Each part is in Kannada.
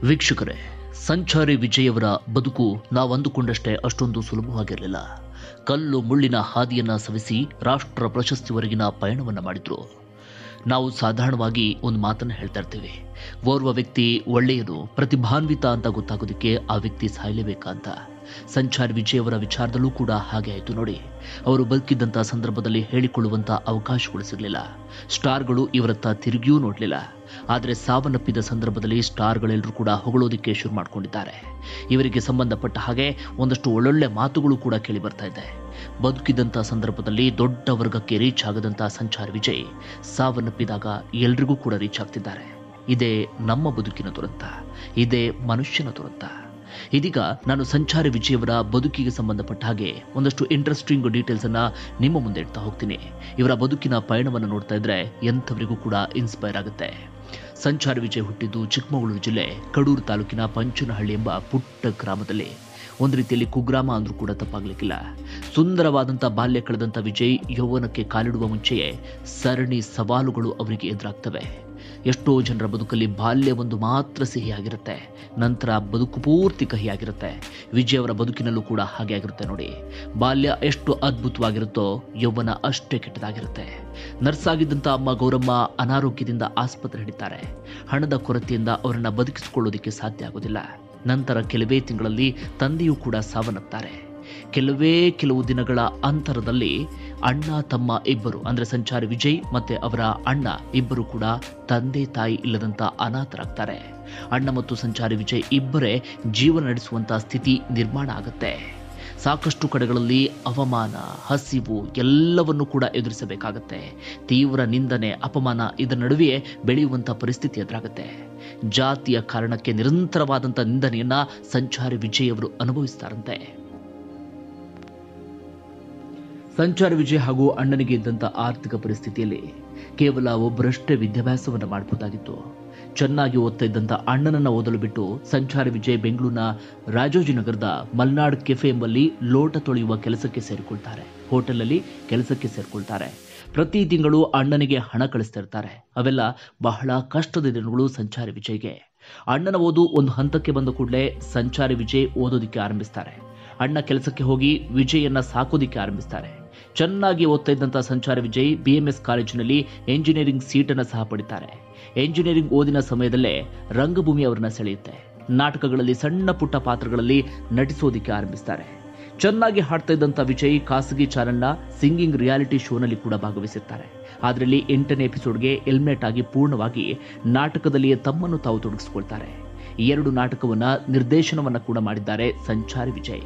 ವೀಕ್ಷಕರೇ ಸಂಚಾರಿ ವಿಜಯವರ ಬದುಕು ನಾವು ಅಂದುಕೊಂಡಷ್ಟೇ ಅಷ್ಟೊಂದು ಸುಲಭವಾಗಿರಲಿಲ್ಲ ಕಲ್ಲು ಮುಳ್ಳಿನ ಹಾದಿಯನ್ನ ಸವಿಸಿ ರಾಷ್ಟ್ರ ಪ್ರಶಸ್ತಿವರೆಗಿನ ಪಯಣವನ್ನ ಮಾಡಿದ್ರು ನಾವು ಸಾಧಾರಣವಾಗಿ ಒಂದು ಮಾತನ್ನು ಹೇಳ್ತಾ ಇರ್ತೀವಿ ಓರ್ವ ವ್ಯಕ್ತಿ ಒಳ್ಳೆಯದು ಪ್ರತಿಭಾನ್ವಿತ ಅಂತ ಗೊತ್ತಾಗೋದಕ್ಕೆ ಆ ವ್ಯಕ್ತಿ ಸಾಯಲೇಬೇಕಾ ಅಂತ ಸಂಚಾರಿ ವಿಜಯವರ ವಿಚಾರದಲ್ಲೂ ಕೂಡ ಹಾಗೆ ಆಯಿತು ನೋಡಿ ಅವರು ಬದುಕಿದ್ದಂಥ ಸಂದರ್ಭದಲ್ಲಿ ಹೇಳಿಕೊಳ್ಳುವಂಥ ಅವಕಾಶಗಳು ಸಿಗಲಿಲ್ಲ ಸ್ಟಾರ್ಗಳು ಇವರತ್ತ ತಿರುಗಿಯೂ ನೋಡಲಿಲ್ಲ ಆದರೆ ಸಾವನ್ನಪ್ಪಿದ ಸಂದರ್ಭದಲ್ಲಿ ಸ್ಟಾರ್ಗಳೆಲ್ಲರೂ ಕೂಡ ಹೊಗಳೋದಿಕ್ಕೆ ಶುರು ಮಾಡಿಕೊಂಡಿದ್ದಾರೆ ಇವರಿಗೆ ಸಂಬಂಧಪಟ್ಟ ಹಾಗೆ ಒಂದಷ್ಟು ಒಳ್ಳೊಳ್ಳೆ ಮಾತುಗಳು ಕೂಡ ಕೇಳಿ ಬರ್ತಾ ಇದೆ ಬದುಕಿದಂಥ ಸಂದರ್ಭದಲ್ಲಿ ದೊಡ್ಡ ವರ್ಗಕ್ಕೆ ರೀಚ್ ಆಗದಂಥ ಸಂಚಾರ್ ವಿಜಯ್ ಸಾವನ್ನಪ್ಪಿದಾಗ ಎಲ್ರಿಗೂ ಕೂಡ ರೀಚ್ ಆಗ್ತಿದ್ದಾರೆ ಇದೇ ನಮ್ಮ ಬದುಕಿನ ದುರಂತ ಇದೇ ಮನುಷ್ಯನ ದುರಂತ ಇದೀಗ ನಾನು ಸಂಚಾರಿ ವಿಜಯವರ ಬದುಕಿಗೆ ಸಂಬಂಧಪಟ್ಟ ಹಾಗೆ ಒಂದಷ್ಟು ಇಂಟ್ರೆಸ್ಟಿಂಗ್ ಡೀಟೇಲ್ಸ್ ಅನ್ನ ನಿಮ್ಮ ಮುಂದೆ ಇಡ್ತಾ ಹೋಗ್ತೀನಿ ಇವರ ಬದುಕಿನ ಪಯಣವನ್ನು ನೋಡ್ತಾ ಇದ್ರೆ ಎಂಥವರಿಗೂ ಕೂಡ ಇನ್ಸ್ಪೈರ್ ಆಗುತ್ತೆ ಸಂಚಾರಿ ವಿಜಯ್ ಹುಟ್ಟಿದ್ದು ಚಿಕ್ಕಮಗಳೂರು ಜಿಲ್ಲೆ ಕಡೂರು ತಾಲೂಕಿನ ಪಂಚನಹಳ್ಳಿ ಎಂಬ ಪುಟ್ಟ ಗ್ರಾಮದಲ್ಲಿ ಒಂದು ರೀತಿಯಲ್ಲಿ ಕುಗ್ರಾಮ ಅಂದ್ರೂ ಕೂಡ ತಪ್ಪಾಗ್ಲಿಕ್ಕಿಲ್ಲ ಸುಂದರವಾದಂಥ ಬಾಲ್ಯ ಕಳೆದಂಥ ವಿಜಯ್ ಯೌವನಕ್ಕೆ ಕಾಲಿಡುವ ಮುಂಚೆಯೇ ಸರಣಿ ಸವಾಲುಗಳು ಅವರಿಗೆ ಎದುರಾಗ್ತವೆ ಎಷ್ಟೋ ಜನರ ಬದುಕಲ್ಲಿ ಬಾಲ್ಯ ಒಂದು ಮಾತ್ರ ಸಿಹಿಯಾಗಿರುತ್ತೆ ನಂತರ ಬದುಕು ಪೂರ್ತಿ ಕಹಿಯಾಗಿರುತ್ತೆ ವಿಜಯ್ ಅವರ ಬದುಕಿನಲ್ಲೂ ಕೂಡ ಹಾಗೆ ಆಗಿರುತ್ತೆ ನೋಡಿ ಬಾಲ್ಯ ಎಷ್ಟು ಅದ್ಭುತವಾಗಿರುತ್ತೋ ಯೌವನ ಅಷ್ಟೇ ಕೆಟ್ಟದಾಗಿರುತ್ತೆ ನರ್ಸ್ ಆಗಿದ್ದಂಥ ಅಮ್ಮ ಗೌರಮ್ಮ ಅನಾರೋಗ್ಯದಿಂದ ಆಸ್ಪತ್ರೆ ಹಿಡಿತಾರೆ ಹಣದ ಕೊರತೆಯಿಂದ ಅವರನ್ನ ಬದುಕಿಸಿಕೊಳ್ಳೋದಕ್ಕೆ ಸಾಧ್ಯ ಆಗೋದಿಲ್ಲ ನಂತರ ಕೆಲವೇ ತಿಂಗಳಲ್ಲಿ ತಂದೆಯೂ ಕೂಡ ಸಾವನ್ನಪ್ತಾರೆ ಕೆಲವೇ ಕೆಲವು ದಿನಗಳ ಅಂತರದಲ್ಲಿ ಅಣ್ಣ ತಮ್ಮ ಇಬ್ಬರು ಅಂದ್ರೆ ಸಂಚಾರಿ ವಿಜಯ್ ಮತ್ತೆ ಅವರ ಅಣ್ಣ ಇಬ್ಬರು ಕೂಡ ತಂದೆ ತಾಯಿ ಇಲ್ಲದಂತ ಅನಾಥರಾಗ್ತಾರೆ ಅಣ್ಣ ಮತ್ತು ಸಂಚಾರಿ ವಿಜಯ್ ಇಬ್ಬರೇ ಜೀವನ ನಡೆಸುವಂತ ಸ್ಥಿತಿ ನಿರ್ಮಾಣ ಆಗುತ್ತೆ ಸಾಕಷ್ಟು ಕಡೆಗಳಲ್ಲಿ ಅವಮಾನ ಹಸಿವು ಎಲ್ಲವನ್ನು ಕೂಡ ಎದುರಿಸಬೇಕಾಗತ್ತೆ ತೀವ್ರ ನಿಂದನೆ ಅಪಮಾನ ಇದರ ನಡುವೆಯೇ ಬೆಳೆಯುವಂತ ಪರಿಸ್ಥಿತಿ ಎದುರಾಗುತ್ತೆ ಜಾತಿಯ ಕಾರಣಕ್ಕೆ ನಿರಂತರವಾದಂಥ ನಿಂದನೆಯನ್ನ ಸಂಚಾರಿ ವಿಜಯ್ ಅವರು ಅನುಭವಿಸ್ತಾರಂತೆ ಸಂಚಾರ ವಿಜಯ್ ಹಾಗೂ ಅಣ್ಣನಿಗೆ ಇದ್ದಂಥ ಆರ್ಥಿಕ ಪರಿಸ್ಥಿತಿಯಲ್ಲಿ ಕೇವಲ ಒಬ್ಬರಷ್ಟೇ ವಿದ್ಯಾಭ್ಯಾಸವನ್ನು ಮಾಡಬಹುದಾಗಿತ್ತು ಚೆನ್ನಾಗಿ ಓದ್ತಾ ಇದ್ದಂಥ ಅಣ್ಣನನ್ನ ಓದಲು ಬಿಟ್ಟು ಸಂಚಾರ ವಿಜಯ್ ಬೆಂಗಳೂರಿನ ರಾಜೋಜಿನಗರದ ಮಲ್ನಾಡ್ ಕೆಫೆ ಎಂಬಲ್ಲಿ ಲೋಟ ತೊಳೆಯುವ ಕೆಲಸಕ್ಕೆ ಸೇರಿಕೊಳ್ತಾರೆ ಹೋಟೆಲಲ್ಲಿ ಕೆಲಸಕ್ಕೆ ಸೇರಿಕೊಳ್ತಾರೆ ಪ್ರತಿ ತಿಂಗಳು ಅಣ್ಣನಿಗೆ ಹಣ ಕಳಿಸ್ತಾ ಇರ್ತಾರೆ ಅವೆಲ್ಲ ಬಹಳ ಕಷ್ಟದ ದಿನಗಳು ಸಂಚಾರಿ ವಿಜಯ್ಗೆ ಅಣ್ಣನ ಓದು ಒಂದು ಹಂತಕ್ಕೆ ಬಂದ ಕೂಡಲೇ ಸಂಚಾರಿ ವಿಜಯ್ ಓದೋದಿಕ್ಕೆ ಆರಂಭಿಸ್ತಾರೆ ಅಣ್ಣ ಕೆಲಸಕ್ಕೆ ಹೋಗಿ ವಿಜಯನ್ನ ಸಾಕೋದಿಕ್ಕೆ ಆರಂಭಿಸ್ತಾರೆ ಚೆನ್ನಾಗಿ ಓದ್ತಾ ಇದ್ದಂಥ Sanchari Vijay B M S ಕಾಲೇಜಿನಲ್ಲಿ ಎಂಜಿನಿಯರಿಂಗ್ ಸೀಟನ್ನು ಸಹ ಪಡಿತಾರೆ ಎಂಜಿನಿಯರಿಂಗ್ ಓದಿನ ಸಮಯದಲ್ಲೇ ರಂಗಭೂಮಿ ಅವರನ್ನ ಸೆಳೆಯುತ್ತೆ ನಾಟಕಗಳಲ್ಲಿ ಸಣ್ಣ ಪುಟ್ಟ ಪಾತ್ರಗಳಲ್ಲಿ ನಟಿಸೋದಿಕ್ಕೆ ಆರಂಭಿಸ್ತಾರೆ ಚೆನ್ನಾಗಿ ಹಾಡ್ತಾ ಇದ್ದಂಥ ವಿಜಯ್ ಖಾಸಗಿ ಚಾನೆಲ್ನ ಸಿಂಗಿಂಗ್ ರಿಯಾಲಿಟಿ ಶೋನಲ್ಲಿ ಕೂಡ ಭಾಗವಹಿಸಿರ್ತಾರೆ ಅದರಲ್ಲಿ ಎಂಟನೇ ಎಪಿಸೋಡ್ಗೆ ಎಲ್ಮೇಟ್ ಆಗಿ ಪೂರ್ಣವಾಗಿ ನಾಟಕದಲ್ಲಿಯೇ ತಮ್ಮನ್ನು ತಾವು ತೊಡಗಿಸಿಕೊಳ್ತಾರೆ ಈ ಎರಡು ನಾಟಕವನ್ನ ನಿರ್ದೇಶನವನ್ನ ಕೂಡ ಮಾಡಿದ್ದಾರೆ ಸಂಚಾರಿ ವಿಜಯ್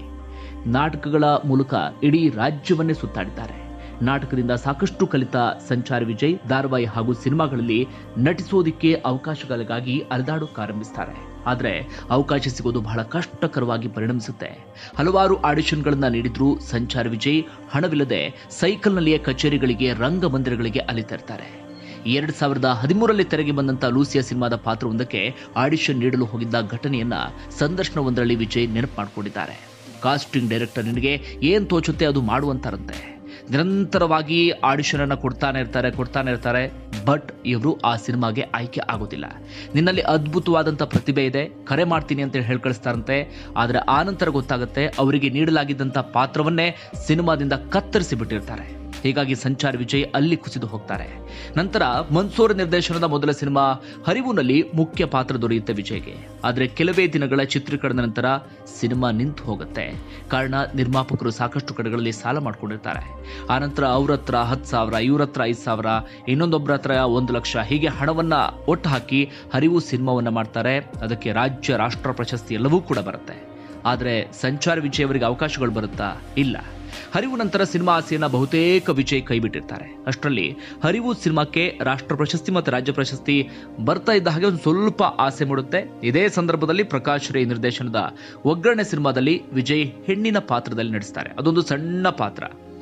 ನಾಟಕಗಳ ಮೂಲಕ ಇಡೀ ರಾಜ್ಯವನ್ನೇ ಸುತ್ತಾಡಿದ್ದಾರೆ ನಾಟಕದಿಂದ ಸಾಕಷ್ಟು ಕಲಿತ ಸಂಚಾರಿ ವಿಜಯ್ ಧಾರಾವಾಹಿ ಹಾಗೂ ಸಿನಿಮಾಗಳಲ್ಲಿ ನಟಿಸೋದಿಕ್ಕೆ ಅವಕಾಶಗಳಿಗಾಗಿ ಅಲೆದಾಡೋಕ್ಕಾರಂಭಿಸ್ತಾರೆ ಆದರೆ ಅವಕಾಶ ಸಿಗೋದು ಬಹಳ ಕಷ್ಟಕರವಾಗಿ ಪರಿಣಮಿಸುತ್ತೆ ಹಲವಾರು ಆಡಿಷನ್ಗಳನ್ನ ನೀಡಿದ್ರು ಸಂಚಾರಿ ವಿಜಯ್ ಹಣವಿಲ್ಲದೆ ಸೈಕಲ್ನಲ್ಲಿಯೇ ಕಚೇರಿಗಳಿಗೆ ರಂಗಮಂದಿರಗಳಿಗೆ ಅಲಿತಾ ಇರ್ತಾರೆ ಎರಡ್ ಸಾವಿರದ ಹದಿಮೂರರಲ್ಲಿ ತೆರೆಗೆ ಬಂದಂತ ಲೂಸಿಯಾ ಸಿನಿಮಾದ ಪಾತ್ರವೊಂದಕ್ಕೆ ಆಡಿಷನ್ ನೀಡಲು ಹೋಗಿದ್ದ ಘಟನೆಯನ್ನ ಸಂದರ್ಶನವೊಂದರಲ್ಲಿ ವಿಜಯ್ ನೆನಪು ಮಾಡಿಕೊಂಡಿದ್ದಾರೆ ಕಾಸ್ಟಿಂಗ್ ಡೈರೆಕ್ಟರ್ ನಿನಗೆ ಏನ್ ತೋಚುತ್ತೆ ಅದು ಮಾಡುವಂತಾರಂತೆ ನಿರಂತರವಾಗಿ ಆಡಿಷನ್ ಅನ್ನ ಕೊಡ್ತಾನೆ ಇರ್ತಾರೆ ಕೊಡ್ತಾನೆ ಇರ್ತಾರೆ ಬಟ್ ಇವರು ಆ ಸಿನಿಮಾಗೆ ಆಯ್ಕೆ ಆಗೋದಿಲ್ಲ ನಿನ್ನಲ್ಲಿ ಅದ್ಭುತವಾದಂಥ ಪ್ರತಿಭೆ ಇದೆ ಕರೆ ಮಾಡ್ತೀನಿ ಅಂತ ಹೇಳಿ ಕಳಿಸ್ತಾರಂತೆ ಆದರೆ ಆನಂತರ ಗೊತ್ತಾಗುತ್ತೆ ಅವರಿಗೆ ನೀಡಲಾಗಿದ್ದಂಥ ಪಾತ್ರವನ್ನೇ ಸಿನಿಮಾದಿಂದ ಕತ್ತರಿಸಿ ಬಿಟ್ಟಿರ್ತಾರೆ ಹೀಗಾಗಿ ಸಂಚಾರ್ ವಿಜಯ್ ಅಲ್ಲಿ ಕುಸಿದು ಹೋಗ್ತಾರೆ ನಂತರ ಮನ್ಸೂರ್ ನಿರ್ದೇಶನದ ಮೊದಲ ಸಿನಿಮಾ ಹರಿವುನಲ್ಲಿ ಮುಖ್ಯ ಪಾತ್ರ ದೊರೆಯುತ್ತೆ ವಿಜಯ್ಗೆ ಆದರೆ ಕೆಲವೇ ದಿನಗಳ ಚಿತ್ರೀಕರಣದ ನಂತರ ಸಿನಿಮಾ ನಿಂತು ಹೋಗುತ್ತೆ ಕಾರಣ ನಿರ್ಮಾಪಕರು ಸಾಕಷ್ಟು ಕಡೆಗಳಲ್ಲಿ ಸಾಲ ಮಾಡ್ಕೊಂಡಿರ್ತಾರೆ ಆನಂತರ ಅವ್ರ ಹತ್ರ ಹತ್ತು ಸಾವಿರ ಇವ್ರ ಹತ್ರ ಐದು ಸಾವಿರ ಇನ್ನೊಂದೊಬ್ಬರ ಹತ್ರ ಒಂದು ಲಕ್ಷ ಹೀಗೆ ಹಣವನ್ನ ಒಟ್ಟು ಹಾಕಿ ಹರಿವು ಸಿನಿಮಾವನ್ನ ಮಾಡ್ತಾರೆ ಅದಕ್ಕೆ ರಾಜ್ಯ ರಾಷ್ಟ್ರ ಪ್ರಶಸ್ತಿ ಎಲ್ಲವೂ ಕೂಡ ಬರುತ್ತೆ ಆದರೆ ಸಂಚಾರ ವಿಜಯ್ ಅವರಿಗೆ ಅವಕಾಶಗಳು ಬರುತ್ತಾ ಇಲ್ಲ ಹರಿವು ನಂತರ ಸಿನಿಮಾ ಆಸೆಯನ್ನ ಬಹುತೇಕ ವಿಜಯ್ ಕೈಬಿಟ್ಟಿರ್ತಾರೆ ಅಷ್ಟರಲ್ಲಿ ಹರಿವು ಸಿನಿಮಾಕ್ಕೆ ರಾಷ್ಟ್ರ ಪ್ರಶಸ್ತಿ ಮತ್ತು ರಾಜ್ಯ ಪ್ರಶಸ್ತಿ ಬರ್ತಾ ಇದ್ದ ಹಾಗೆ ಒಂದು ಸ್ವಲ್ಪ ಆಸೆ ಮೂಡುತ್ತೆ ಇದೇ ಸಂದರ್ಭದಲ್ಲಿ ಪ್ರಕಾಶ್ ರೈ ನಿರ್ದೇಶನದ ಒಗ್ಗರಣೆ ಸಿನಿಮಾದಲ್ಲಿ ವಿಜಯ್ ಹೆಣ್ಣಿನ ಪಾತ್ರದಲ್ಲಿ ನಟಿಸ್ತಾರೆ ಅದೊಂದು ಸಣ್ಣ ಪಾತ್ರ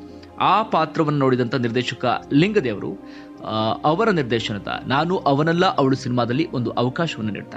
ಆ ಪಾತ್ರವನ್ನು ನೋಡಿದಂಥ ನಿರ್ದೇಶಕ ಲಿಂಗದೇವರು ಆ, ಅವರ ನಿರ್ದೇಶನದ ನಾನು ಅವನಲ್ಲ ಅವಳು ಸಿನಿಮಾದಲ್ಲಿ ಒಂದು ಅವಕಾಶವನ್ನು ನೀಡ್ತಾರೆ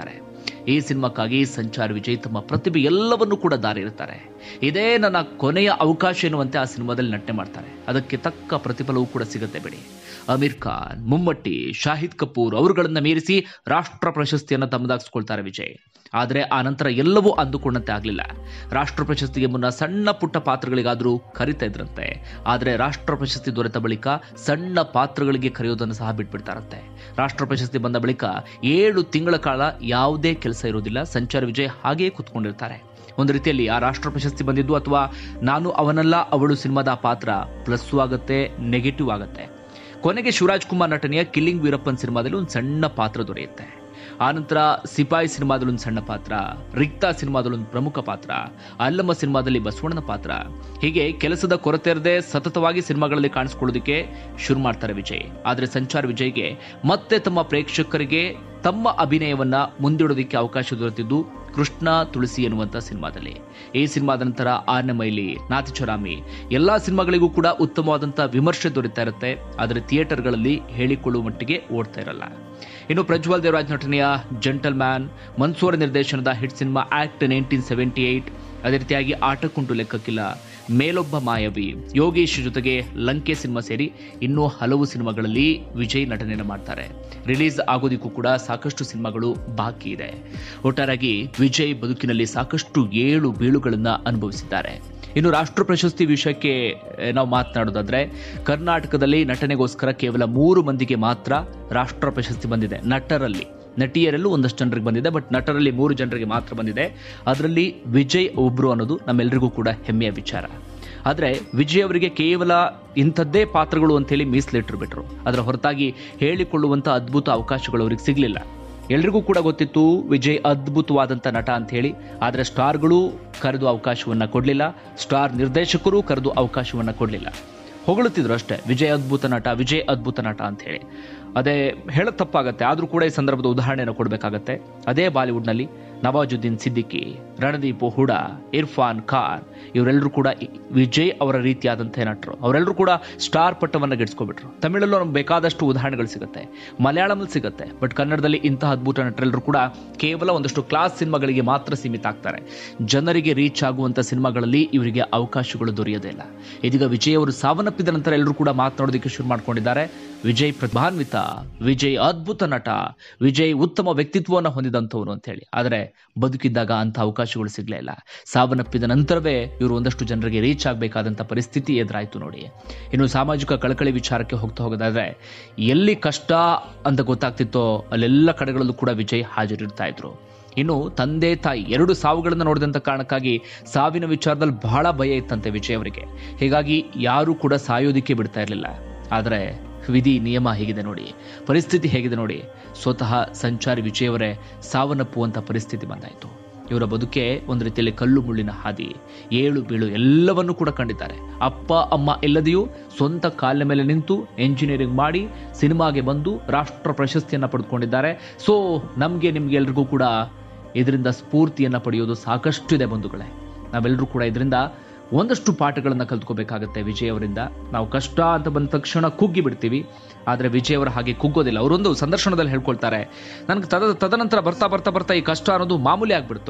ಈ ಸಿನಿಮಾಕ್ಕಾಗಿ ಸಂಚಾರ್ ವಿಜಯ್ ತಮ್ಮ ಪ್ರತಿಭೆ ಎಲ್ಲವನ್ನೂ ಕೂಡ ದಾರಿ ಇರ್ತಾರೆ ಇದೇ ನನ್ನ ಕೊನೆಯ ಅವಕಾಶ ಎನ್ನುವಂತೆ ಆ ಸಿನಿಮಾದಲ್ಲಿ ನಟನೆ ಮಾಡ್ತಾರೆ ಅದಕ್ಕೆ ತಕ್ಕ ಪ್ರತಿಫಲವೂ ಕೂಡ ಸಿಗುತ್ತೆ ಬಿಡಿ ಅಮೀರ್ ಖಾನ್ ಮುಮ್ಮಟ್ಟಿ ಶಾಹಿದ್ ಕಪೂರ್ ಅವರುಗಳನ್ನ ಮೀರಿಸಿ ರಾಷ್ಟ್ರ ಪ್ರಶಸ್ತಿಯನ್ನು ತಮ್ಮದಾಗಿಸ್ಕೊಳ್ತಾರೆ ವಿಜಯ್ ಆದರೆ ಆ ನಂತರ ಎಲ್ಲವೂ ಅಂದುಕೊಂಡಂತೆ ಆಗಲಿಲ್ಲ ರಾಷ್ಟ್ರ ಪ್ರಶಸ್ತಿಗೆ ಮುನ್ನ ಸಣ್ಣ ಪುಟ್ಟ ಪಾತ್ರಗಳಿಗಾದರೂ ಕರಿತಾ ಇದ್ರಂತೆ ಆದರೆ ರಾಷ್ಟ್ರ ಪ್ರಶಸ್ತಿ ದೊರೆತ ಬಳಿಕ ಸಣ್ಣ ಪಾತ್ರಗಳಿಗೆ ಕರೆಯೋದನ್ನು ಸಹ ಬಿಟ್ಬಿಡ್ತಾರಂತೆ ರಾಷ್ಟ್ರ ಪ್ರಶಸ್ತಿ ಬಂದ ಬಳಿಕ ಏಳು ತಿಂಗಳ ಕಾಲ ಯಾವುದೇ ಕೆಲಸ ಇರೋದಿಲ್ಲ ಸಂಚಾರ್ ವಿಜಯ್ ಹಾಗೆಯೇ ಕುತ್ಕೊಂಡಿರ್ತಾರೆ ಒಂದು ರೀತಿಯಲ್ಲಿ ಆ ರಾಷ್ಟ್ರ ಪ್ರಶಸ್ತಿ ಬಂದಿದ್ದು ಅಥವಾ ನಾನು ಅವನಲ್ಲ ಅವಳು ಸಿನಿಮಾದ ಆ ಪಾತ್ರ ಪ್ಲಸ್ ಆಗುತ್ತೆ ನೆಗೆಟಿವ್ ಆಗುತ್ತೆ ಕೊನೆಗೆ ಶಿವರಾಜ್ ಕುಮಾರ್ ನಟನೆಯ ಕಿಲ್ಲಿಂಗ್ ವೀರಪ್ಪನ್ ಸಿನಿಮಾದಲ್ಲಿ ಒಂದು ಸಣ್ಣ ಪಾತ್ರ ದೊರೆಯುತ್ತೆ ಆನಂತರ ಸಿಪಾಯಿ ಸಿನಿಮಾದಲ್ಲಿ ಒಂದು ಸಣ್ಣ ಪಾತ್ರ ರಿಕ್ತಾ ಸಿನಿಮಾದಲ್ಲಿ ಒಂದು ಪ್ರಮುಖ ಪಾತ್ರ ಅಲ್ಲಮ್ಮ ಸಿನಿಮಾದಲ್ಲಿ ಬಸವಣ್ಣನ ಪಾತ್ರ ಹೀಗೆ ಕೆಲಸದ ಕೊರತೆ ಇರದೆ ಸತತವಾಗಿ ಸಿನಿಮಾಗಳಲ್ಲಿ ಕಾಣಿಸ್ಕೊಳ್ಳೋದಕ್ಕೆ ಶುರು ಮಾಡ್ತಾರೆ ವಿಜಯ್ ಆದರೆ ಸಂಚಾರ್ ವಿಜಯ್ಗೆ ಮತ್ತೆ ತಮ್ಮ ಪ್ರೇಕ್ಷಕರಿಗೆ ತಮ್ಮ ಅಭಿನಯವನ್ನ ಮುಂದಿಡೋದಕ್ಕೆ ಅವಕಾಶ ದೊರೆತಿದ್ದು ಕೃಷ್ಣ ತುಳಸಿ ಎನ್ನುವಂತ ಸಿನಿಮಾದಲ್ಲಿ ಈ ಸಿನಿಮಾದ ನಂತರ ಆರ್ನ ಮೈಲಿ ನಾತಿಚರಾಮಿ ಎಲ್ಲಾ ಸಿನಿಮಾಗಳಿಗೂ ಕೂಡ ಉತ್ತಮವಾದಂತಹ ವಿಮರ್ಶೆ ದೊರೆತಾ ಇರುತ್ತೆ ಆದರೆ ಥಿಯೇಟರ್ಗಳಲ್ಲಿ ಹೇಳಿಕೊಳ್ಳುವ ಮಟ್ಟಿಗೆ ಓಡ್ತಾ ಇರಲ್ಲ ಇನ್ನು ಪ್ರಜ್ವಲ್ ದೇವರಾಜ್ ನಟನೆಯ ಜೆಂಟಲ್ ಮ್ಯಾನ್ ಮನ್ಸೂರ್ ನಿರ್ದೇಶನದ hit cinema act nineteen seventy eight ಅದೇ ರೀತಿಯಾಗಿ ಆಟಕ್ಕುಂಟು ಲೆಕ್ಕಕ್ಕಿಲ್ಲ ಮೇಲೊಬ್ಬ ಮಾಯವಿ ಯೋಗೇಶ್ ಜೊತೆಗೆ ಲಂಕೆ ಸಿನಿಮಾ ಸೇರಿ ಇನ್ನೂ ಹಲವು ಸಿನಿಮಾಗಳಲ್ಲಿ ವಿಜಯ್ ನಟನೆಯನ್ನು ಮಾಡ್ತಾರೆ ರಿಲೀಸ್ ಆಗೋದಕ್ಕೂ ಕೂಡ ಸಾಕಷ್ಟು ಸಿನಿಮಾಗಳು ಬಾಕಿ ಇದೆ ಒಟ್ಟಾರೆಯಾಗಿ ವಿಜಯ್ ಬದುಕಿನಲ್ಲಿ ಸಾಕಷ್ಟು ಏಳು ಬೀಳುಗಳನ್ನ ಅನುಭವಿಸಿದ್ದಾರೆ ಇನ್ನು ರಾಷ್ಟ್ರ ಪ್ರಶಸ್ತಿ ವಿಷಯಕ್ಕೆ eh, ನಾವು ಮಾತನಾಡೋದಾದ್ರೆ ಕರ್ನಾಟಕದಲ್ಲಿ ನಟನೆಗೋಸ್ಕರ ಕೇವಲ ಮೂರು ಮಂದಿಗೆ ಮಾತ್ರ ರಾಷ್ಟ್ರ ಪ್ರಶಸ್ತಿ ಬಂದಿದೆ ನಟರಲ್ಲಿ ನಟಿಯರಲ್ಲೂ ಒಂದಷ್ಟು ಜನರಿಗೆ ಬಂದಿದೆ ಬಟ್ ನಟರಲ್ಲಿ ಮೂರು ಜನರಿಗೆ ಮಾತ್ರ ಬಂದಿದೆ ಅದರಲ್ಲಿ ವಿಜಯ್ ಒಬ್ರು ಅನ್ನೋದು ನಮ್ಮೆಲ್ಲರಿಗೂ ಕೂಡ ಹೆಮ್ಮೆಯ ವಿಚಾರ ಆದರೆ ವಿಜಯ್ ಅವರಿಗೆ ಕೇವಲ ಇಂಥದ್ದೇ ಪಾತ್ರಗಳು ಅಂತೇಳಿ ಮೀಸಲಿಟ್ಟಿರ್ಬಿಟ್ರು ಅದರ ಹೊರತಾಗಿ ಹೇಳಿಕೊಳ್ಳುವಂಥ ಅದ್ಭುತ ಅವಕಾಶಗಳು ಅವ್ರಿಗೆ ಸಿಗಲಿಲ್ಲ ಎಲ್ರಿಗೂ ಕೂಡ ಗೊತ್ತಿತ್ತು ವಿಜಯ್ ಅದ್ಭುತವಾದಂಥ ನಟ ಅಂತ ಹೇಳಿ ಆದರೆ ಸ್ಟಾರ್ಗಳು ಕರೆದು ಅವಕಾಶವನ್ನ ಕೊಡಲಿಲ್ಲ ಸ್ಟಾರ್ ನಿರ್ದೇಶಕರು ಕರೆದು ಅವಕಾಶವನ್ನ ಕೊಡಲಿಲ್ಲ ಹೊಗಳುತ್ತಿದ್ರು ಅಷ್ಟೇ ವಿಜಯ್ ಅದ್ಭುತ ನಟ ವಿಜಯ್ ಅದ್ಭುತ ನಟ ಅಂತ ಹೇಳಿ ಅದೇ ಹೇಳೋದು ತಪ್ಪಾಗತ್ತೆ ಆದರೂ ಕೂಡ ಈ ಸಂದರ್ಭದ ಉದಾಹರಣೆಯನ್ನು ಕೊಡಬೇಕಾಗತ್ತೆ ಅದೇ ಬಾಲಿವುಡ್ನಲ್ಲಿ ನವಾಜುದ್ದೀನ್ ಸಿದ್ದಿಕಿ ರಣದೀಪ್ ಹುಡಾ ಇರ್ಫಾನ್ ಖಾನ್ ಇವರೆಲ್ಲರೂ ಕೂಡ ಈ ವಿಜಯ್ ಅವರ ರೀತಿಯಾದಂಥ ನಟರು ಅವರೆಲ್ಲರೂ ಕೂಡ ಸ್ಟಾರ್ ಪಟ್ಟವನ್ನು ಗೆಡ್ಸ್ಕೊಬಿಟ್ರು ತಮಿಳಲ್ಲೂ ನಮ್ಗೆ ಬೇಕಾದಷ್ಟು ಉದಾಹರಣೆಗಳು ಸಿಗುತ್ತೆ ಮಲಯಾಳಮಲ್ಲಿ ಸಿಗುತ್ತೆ ಬಟ್ ಕನ್ನಡದಲ್ಲಿ ಇಂತಹ ಅದ್ಭುತ ನಟರೆಲ್ಲರೂ ಕೂಡ ಕೇವಲ ಒಂದಷ್ಟು ಕ್ಲಾಸ್ ಸಿನಿಮಾಗಳಿಗೆ ಮಾತ್ರ ಸೀಮಿತ ಆಗ್ತಾರೆ ಜನರಿಗೆ ರೀಚ್ ಆಗುವಂಥ ಸಿನಿಮಾಗಳಲ್ಲಿ ಇವರಿಗೆ ಅವಕಾಶಗಳು ದೊರೆಯೋದೇ ಇಲ್ಲ ಇದೀಗ ವಿಜಯ್ ಅವರು ಸಾವನ್ನಪ್ಪಿದ ನಂತರ ಎಲ್ಲರೂ ಕೂಡ ಮಾತನಾಡೋದಕ್ಕೆ ಶುರು ಮಾಡ್ಕೊಂಡಿದ್ದಾರೆ ವಿಜಯ್ ಪ್ರತಿಭಾನ್ವಿತ ವಿಜಯ್ ಅದ್ಭುತ ನಟ ವಿಜಯ್ ಉತ್ತಮ ವ್ಯಕ್ತಿತ್ವವನ್ನು ಹೊಂದಿದಂಥವನು ಅಂತ ಹೇಳಿ ಆದರೆ ಬದುಕಿದ್ದಾಗ ಅಂಥ ಅವಕಾಶಗಳು ಸಿಗಲೇ ಇಲ್ಲ ಸಾವನ್ನಪ್ಪಿದ ನಂತರವೇ ಇವರು ಒಂದಷ್ಟು ಜನರಿಗೆ ರೀಚ್ ಆಗಬೇಕಾದಂಥ ಪರಿಸ್ಥಿತಿ ಎದುರಾಯಿತು ನೋಡಿ ಇನ್ನು ಸಾಮಾಜಿಕ ಕಳಕಳಿ ವಿಚಾರಕ್ಕೆ ಹೋಗ್ತಾ ಹೋಗೋದಾದ್ರೆ ಎಲ್ಲಿ ಕಷ್ಟ ಅಂತ ಗೊತ್ತಾಗ್ತಿತ್ತೋ ಅಲ್ಲೆಲ್ಲ ಕಡೆಗಳಲ್ಲೂ ಕೂಡ ವಿಜಯ್ ಹಾಜರಿರ್ತಾ ಇದ್ರು ಇನ್ನು ತಂದೆ ತಾಯಿ ಎರಡು ಸಾವುಗಳನ್ನು ನೋಡಿದಂಥ ಕಾರಣಕ್ಕಾಗಿ ಸಾವಿನ ವಿಚಾರದಲ್ಲಿ ಬಹಳ ಭಯ ಇತ್ತಂತೆ ವಿಜಯ್ ಅವರಿಗೆ ಹೀಗಾಗಿ ಯಾರೂ ಕೂಡ ಸಾಯೋದಿಕ್ಕೆ ಬಿಡ್ತಾ ಇರಲಿಲ್ಲ ಆದರೆ ವಿಧಿ ನಿಯಮ ಹೇಗಿದೆ ನೋಡಿ ಪರಿಸ್ಥಿತಿ ಹೇಗಿದೆ ನೋಡಿ ಸ್ವತಃ ಸಂಚಾರಿ ವಿಜಯ್ ಅವರೇ ಸಾವನ್ನಪ್ಪುವಂಥ ಪರಿಸ್ಥಿತಿ ಬಂದಾಯಿತು ಇವರ ಬದುಕೆ ಒಂದು ರೀತಿಯಲ್ಲಿ ಕಲ್ಲು ಮುಳ್ಳಿನ ಹಾದಿ ಏಳು ಬೀಳು ಎಲ್ಲವನ್ನೂ ಕೂಡ ಕಂಡಿದ್ದಾರೆ ಅಪ್ಪ ಅಮ್ಮ ಇಲ್ಲದೆಯೂ ಸ್ವಂತ ಕಾಲಿನ ಮೇಲೆ ನಿಂತು ಎಂಜಿನಿಯರಿಂಗ್ ಮಾಡಿ ಸಿನಿಮಾಗೆ ಬಂದು ರಾಷ್ಟ್ರ ಪ್ರಶಸ್ತಿಯನ್ನು ಪಡೆದುಕೊಂಡಿದ್ದಾರೆ ಸೊ ನಮಗೆ ನಿಮ್ಗೆ ಎಲ್ರಿಗೂ ಕೂಡ ಇದರಿಂದ ಸ್ಫೂರ್ತಿಯನ್ನು ಪಡೆಯೋದು ಸಾಕಷ್ಟು ಇದೆ ಬಂಧುಗಳೇ ನಾವೆಲ್ಲರೂ ಕೂಡ ಇದರಿಂದ ಒಂದಷ್ಟು ಪಾಠಗಳನ್ನು ಕಲ್ತ್ಕೋಬೇಕಾಗತ್ತೆ ವಿಜಯ್ ಅವರಿಂದ ನಾವು ಕಷ್ಟ ಅಂತ ಬಂದ ತಕ್ಷಣ ಕುಗ್ಗಿ ಬಿಡ್ತೀವಿ ಆದರೆ ವಿಜಯ್ ಅವರು ಹಾಗೆ ಕುಗ್ಗೋದಿಲ್ಲ ಅವರೊಂದು ಸಂದರ್ಶನದಲ್ಲಿ ಹೇಳ್ಕೊಳ್ತಾರೆ ನನಗೆ ತದ ತದನಂತರ ಬರ್ತಾ ಬರ್ತಾ ಬರ್ತಾ ಈ ಕಷ್ಟ ಅನ್ನೋದು ಮಾಮೂಲಿ ಆಗ್ಬಿಡ್ತು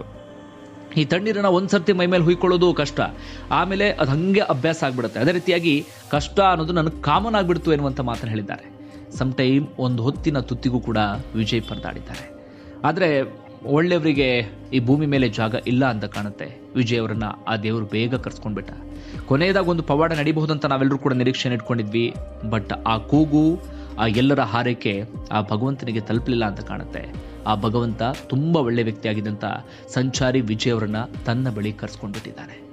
ಈ ತಣ್ಣೀರನ್ನ ಒಂದ್ಸರ್ತಿ ಮೈ ಮೇಲೆ ಹುಯ್ಕೊಳ್ಳೋದು ಕಷ್ಟ ಆಮೇಲೆ ಅದು ಹಂಗೆ ಅಭ್ಯಾಸ ಆಗ್ಬಿಡುತ್ತೆ ಅದೇ ರೀತಿಯಾಗಿ ಕಷ್ಟ ಅನ್ನೋದು ನನಗೆ ಕಾಮನ್ ಆಗ್ಬಿಡ್ತು ಎನ್ನುವಂಥ ಮಾತನ್ನು ಹೇಳಿದ್ದಾರೆ ಸಮ್ ಟೈಮ್ ಒಂದು ಹೊತ್ತಿನ ತುತ್ತಿಗೂ ಕೂಡ ವಿಜಯ್ ಪರದಾಡಿದ್ದಾರೆ ಆದರೆ ಒಳ್ಳೆಯವರಿಗೆ ಈ ಭೂಮಿ ಮೇಲೆ ಜಾಗ ಇಲ್ಲ ಅಂತ ಕಾಣುತ್ತೆ ವಿಜಯ್ ಅವರನ್ನ ಆ ದೇವರು ಬೇಗ ಕರ್ಸ್ಕೊಂಡ್ಬಿಟ್ಟ ಕೊನೆಯದಾಗ ಒಂದು ಪವಾಡ ನಡಿಬಹುದಂತ ನಾವೆಲ್ಲರೂ ಕೂಡ ನಿರೀಕ್ಷೆ ಇಟ್ಕೊಂಡಿದ್ವಿ ಬಟ್ ಆ ಕೂಗು ಆ ಎಲ್ಲರ ಹಾರೈಕೆ ಆ ಭಗವಂತನಿಗೆ ತಲುಪಲಿಲ್ಲ ಅಂತ ಕಾಣುತ್ತೆ ಆ ಭಗವಂತ ತುಂಬ ಒಳ್ಳೆ ವ್ಯಕ್ತಿಯಾಗಿದ್ದಂಥ ಸಂಚಾರಿ ವಿಜಯ್ ಅವರನ್ನ ತನ್ನ ಬಳಿ ಕರ್ಸ್ಕೊಂಡ್ಬಿಟ್ಟಿದ್ದಾನೆ